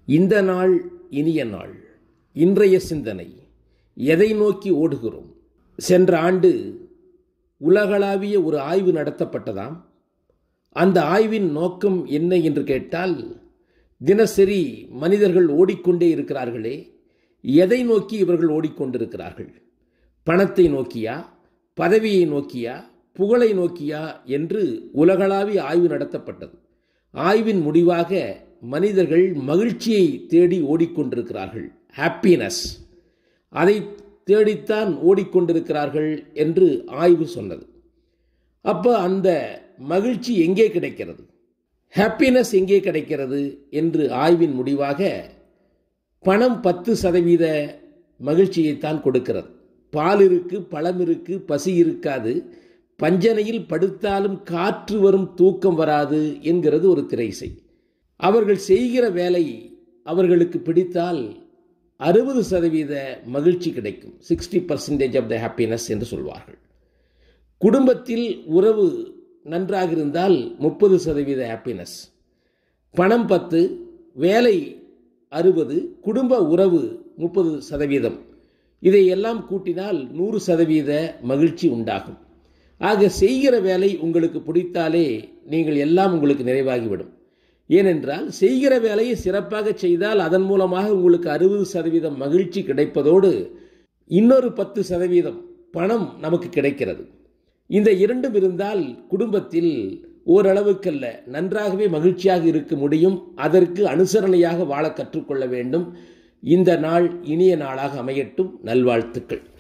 இந்த நாள் இனிய நாள் இன்றைய சிந்தனை எதை நோக்கி ஓடுகிறோம் சென்ற ஆண்டு உலகளாவிய ஒரு ஆய்வு நடத்தப்பட்டதாம் அந்த ஆய்வின் நோக்கம் என்ன என்று கேட்டால் தினசரி மனிதர்கள் ஓடிக்கொண்டே இருக்கிறார்களே எதை நோக்கி இவர்கள் ஓடிக்கொண்டிருக்கிறார்கள் பணத்தை நோக்கியா பதவியை நோக்கியா புகழை நோக்கியா என்று உலகளாவிய ஆய்வு நடத்தப்பட்டது ஆய்வின் முடிவாக மனிதர்கள் மகிழ்ச்சியை தேடி ஓடிக்கொண்டிருக்கிறார்கள் ஹாப்பினஸ் அதை தேடித்தான் ஓடிக்கொண்டிருக்கிறார்கள் என்று ஆய்வு சொன்னது அப்போ அந்த மகிழ்ச்சி எங்கே கிடைக்கிறது ஹாப்பினஸ் எங்கே கிடைக்கிறது என்று ஆய்வின் முடிவாக பணம் பத்து சதவீத மகிழ்ச்சியைத்தான் கொடுக்கிறது பால் இருக்கு பழம் இருக்கு பசி இருக்காது பஞ்சனையில் படுத்தாலும் காற்று வரும் தூக்கம் வராது என்கிறது ஒரு திரைசை அவர்கள் செய்கிற வேலை அவர்களுக்கு பிடித்தால் அறுபது சதவீத மகிழ்ச்சி கிடைக்கும் sixty percentage of the happiness என்று சொல்வார்கள் குடும்பத்தில் உறவு நன்றாக இருந்தால் முப்பது சதவீத ஹாப்பினஸ் பணம் பத்து வேலை அறுபது குடும்ப உறவு முப்பது சதவீதம் இதையெல்லாம் கூட்டினால் நூறு சதவீத மகிழ்ச்சி உண்டாகும் ஆக செய்கிற வேலை உங்களுக்கு பிடித்தாலே நீங்கள் எல்லாம் உங்களுக்கு நிறைவாகிவிடும் ஏனென்றால் செய்கிற வேலையை சிறப்பாக செய்தால் அதன் மூலமாக உங்களுக்கு அறுபது சதவீதம் மகிழ்ச்சி கிடைப்பதோடு இன்னொரு பத்து சதவீதம் பணம் நமக்கு கிடைக்கிறது இந்த இரண்டும் இருந்தால் குடும்பத்தில் ஓரளவுக்கல்ல நன்றாகவே மகிழ்ச்சியாக இருக்க முடியும் அதற்கு அனுசரணையாக வாழ கற்றுக்கொள்ள வேண்டும் இந்த நாள் இனிய நாளாக அமையட்டும் நல்வாழ்த்துக்கள்